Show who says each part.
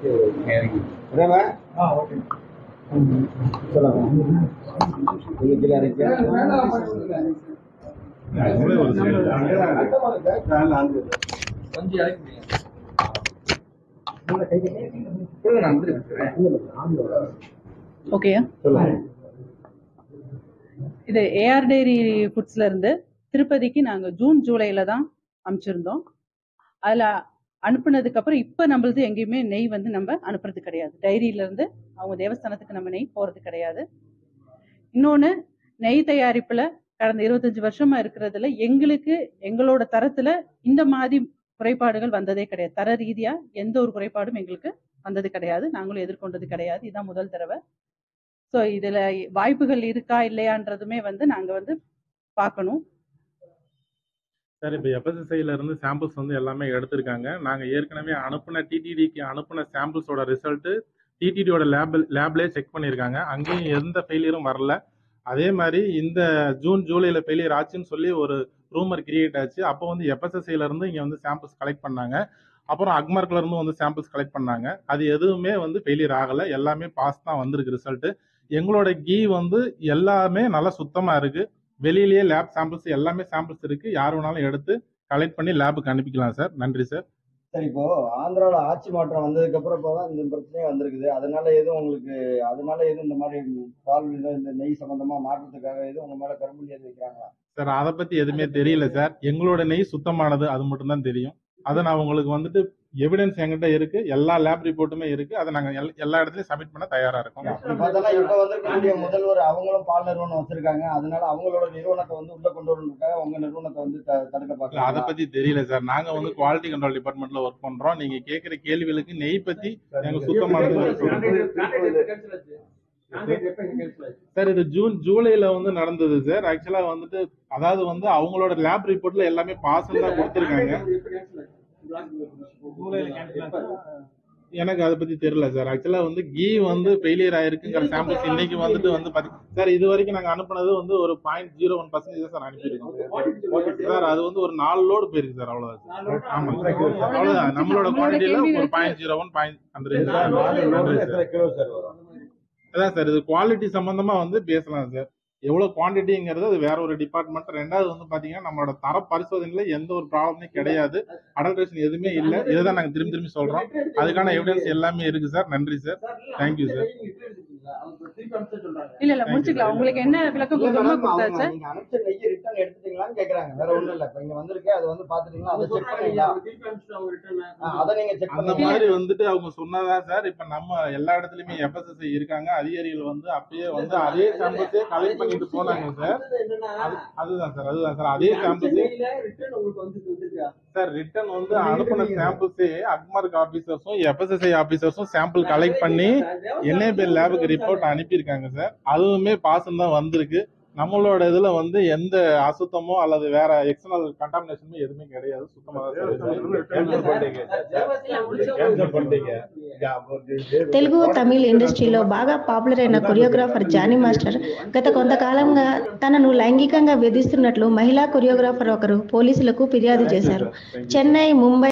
Speaker 1: ஓகேயா இது AR diary ஃபுட்ஸ்ல இருந்து திருப்பதிக்கு நாங்க ஜூன் ஜூலைல தான் அனுப்பிச்சிருந்தோம் அதுல அனுப்புனதுக்கு அப்புறம் இப்ப நம்மளது எங்கேயுமே நெய் வந்து நம்ம அனுப்புறது கிடையாது டைரியில இருந்து அவங்க தேவஸ்தானத்துக்கு நம்ம நெய் போறது கிடையாது இன்னொன்னு நெய் தயாரிப்புல கடந்த இருபத்தஞ்சு வருஷமா இருக்கிறதுல எங்களுக்கு எங்களோட தரத்துல இந்த மாதிரி குறைபாடுகள் வந்ததே கிடையாது தர ரீதியா எந்த ஒரு குறைபாடும் எங்களுக்கு வந்தது கிடையாது நாங்களும் எதிர்கொண்டது கிடையாது இதுதான் முதல் தடவை ஸோ இதுல வாய்ப்புகள் இருக்கா இல்லையான்றதுமே வந்து நாங்க வந்து பார்க்கணும்
Speaker 2: சார் இப்போ எஃப்எஸ்எஸ்ஐல இருந்து சாம்பிள்ஸ் வந்து எல்லாமே எடுத்திருக்காங்க நாங்கள் ஏற்கனவே அனுப்புன டிடிடிக்கு அனுப்புன சாம்பிள்ஸோட ரிசல்ட்டு டிடிடியோட லேப் லேப்லேயே செக் பண்ணியிருக்காங்க அங்கேயும் எந்த ஃபெயிலியரும் வரல அதே மாதிரி இந்த ஜூன் ஜூலைல ஃபெயிலியர் ஆச்சுன்னு சொல்லி ஒரு ரூமர் கிரியேட் ஆச்சு அப்போ வந்து எஃப்எஸ்எஸ்ஐல இருந்து இங்கே வந்து சாம்பிள்ஸ் கலெக்ட் பண்ணாங்க அப்புறம் அக்மார்க்ல இருந்து வந்து சாம்பிள்ஸ் கலெக்ட் பண்ணாங்க அது எதுவுமே வந்து ஃபெயிலியர் ஆகலை எல்லாமே பாஸ் தான் வந்திருக்கு ரிசல்ட்டு எங்களோட கீ வந்து எல்லாமே நல்லா சுத்தமாக இருக்கு வெளியிலேயே லேப் சாம்பிள்ஸ் எல்லாமே சாம்பிள்ஸ் இருக்கு யார் வேணாலும் எடுத்து கலெக்ட் பண்ணி லேபுக்கு அனுப்பிக்கலாம் சார் நன்றி சார்
Speaker 3: சரி இப்போ ஆந்திராவில் ஆட்சி மாற்றம் வந்ததுக்கு அப்புறம் இப்போ தான் இந்த பிரச்சனையும் வந்திருக்குது அதனால எதுவும் உங்களுக்கு அதனால எதுவும் இந்த மாதிரி பால் இந்த- இந்த நெய் சம்பந்தமா மாற்றத்துக்காக எதுவும் உங்க மேல கரும்புள்ளி எதுவும் வைக்கிறாங்களா
Speaker 2: சார் அதை பத்தி எதுவுமே தெரியல சார் எங்களோட நெய் சுத்தமானது அது மட்டும் தான் தெரியும் அதை நான் உங்களுக்கு வந்துட்டு எவிடன்ஸ் என்கிட்ட இருக்கு எல்லா லேப் ரிப்போர்ட்டுமே இருக்கு அதை நாங்க எல்- எல்லா இடத்துலயும் சப்மிட் பண்ண தயாரா இருக்கோம்
Speaker 3: அப்படி பார்த்தோம்னா இப்ப வந்திருக்கக்கூடிய முதல்வர் அவங்களும் பால் நிறுவனம் வச்சிருக்காங்க அதனால அவங்களோட நிறுவனத்தை வந்து உள்ள கொண்டு வரணுக்காக உங்க நிறுவனத்தை வந்து த- தடுக்க
Speaker 2: இல்ல, அதை
Speaker 3: பார்க்கலாம்
Speaker 2: பத்தி தெரியல சார் நாங்க வந்து குவாலிட்டி கண்ட்ரோல் டிபார்ட்மெண்ட்ல ஒர்க் பண்றோம் நீங்க கேக்குற கேள்விகளுக்கு நெய் பத்தி எங்க சுத்தமானது சார் இது ஜூன் ஜூலைல வந்து நடந்தது சார் ஆக்சுவலா வந்துட்டு அதாவது வந்து அவங்களோட லேப் ரிப்போர்ட்ல எல்லாமே பாஸ் தான் கொடுத்துருக்காங்க எனக்கு அதை பத்தி தெரியல சார் ஆக்சுவலா வந்து கீ வந்து ஃபெயிலியர் ஆயிருக்குங்கிற சாம்பிள்ஸ் இன்னைக்கு வந்துட்டு வந்து பாத்தி சார் இது வரைக்கும் நாங்க அனுப்புனது வந்து ஒரு point zero one percentage sir அனுப்பியிருக்கோம் சார் அது வந்து ஒரு நாலு லோடு போயிருக்கு சார் அவ்வளவுதான் சார் ஆமா சார் அவ்வளவுதான் நம்மளோட குவான்டிட்டியில ஒரு பாயிண்ட் ஜீரோ ஒன் பாயிண்ட் அந்த range தான் நன்றி சார் அதான் சார் இது குவாலிட்டி சம்பந்தமா வந்து பேசலாம் சார் எவ்வளவு குவான்டிட்டிங்கிறது அது வேற ஒரு டிபார்ட்மெண்ட் ரெண்டாவது வந்து பாத்தீங்கன்னா நம்மளோட தர பரிசோதனையில எந்த ஒரு ப்ராப்ளமே கிடையாது அடல்ட்ரேஷன் எதுவுமே இல்ல இதுதான் நாங்க திரும்பி திரும்பி சொல்றோம் அதுக்கான எவிடன்ஸ் எல்லாமே இருக்கு சார் நன்றி சார் தேங்க்யூ சார்
Speaker 1: இல்ல இல்ல முடிச்சுக்கலாம் உங்களுக்கு என்ன விளக்கம் கொடுக்கணுமோ கொடுத்தாச்சு
Speaker 3: நீங்க அனுப்பிச்ச நெய்யை ரிட்டர்ன் எடுத்துட்டீங்களான்னு கேக்குறாங்க வேற ஒண்ணும் இல்ல இப்ப இங்க வந்திருக்கு அது வந்து பாத்துட்டீங்களா அதை செக் பண்ணீங்களா ஆ, அதை நீங்க செக்
Speaker 2: அந்த
Speaker 3: பண்ணீங்க
Speaker 2: மாதிரி வந்துட்டு அவங்க சொன்னதா சார் இப்ப நம்ம எல்லா இடத்துலயுமே எஃப்எஸ்எஸ்ஐ இருக்காங்க அதிகாரிகள் வந்து அப்பயே வந்து அதே சாம்பிள்ஸே கலெக்ட் பண்ணிட்டு போனாங்க சார் அது- அதுதான் சார் அதுதான் சார் அதே சாம்பிள்ஸே சார் ரிட்டர்ன் வந்து அனுப்பின சாம்பிள்ஸே அக்மார்க் ஆபீசர்ஸும் எஃப்எஸ்எஸ்ஐ ஆபீசர்ஸும் சாம்பிள் கலெக்ட் பண்ணி என்ஏபிஎல் லேபுக்கு ரிப்போர்ட் அனுப்பியிருக்காங்க சார் அதுவுமே பாசம் தான் வந்திருக்கு நம்மளோட இதுல வந்து எந்த அசுத்தமோ அல்லது வேற எக்ஸ்டர்னல் கண்டாமினேஷனுமே எதுவுமே கிடையாது சுத்தமா தான் சார் இருக்கு.
Speaker 4: తెలుగు తమిళ్ ఇండస్ట్రీలో బాగా పాపులర్ అయిన కొరియోగ్రాఫర్ జానీ మాస్టర్ గత కొంతకాలంగా తనను లైంగికంగా వేధిస్తున్నట్లు మహిళా కొరియోగ్రాఫర్ ఒకరు పోలీసులకు ఫిర్యాదు చేశారు చెన్నై ముంబై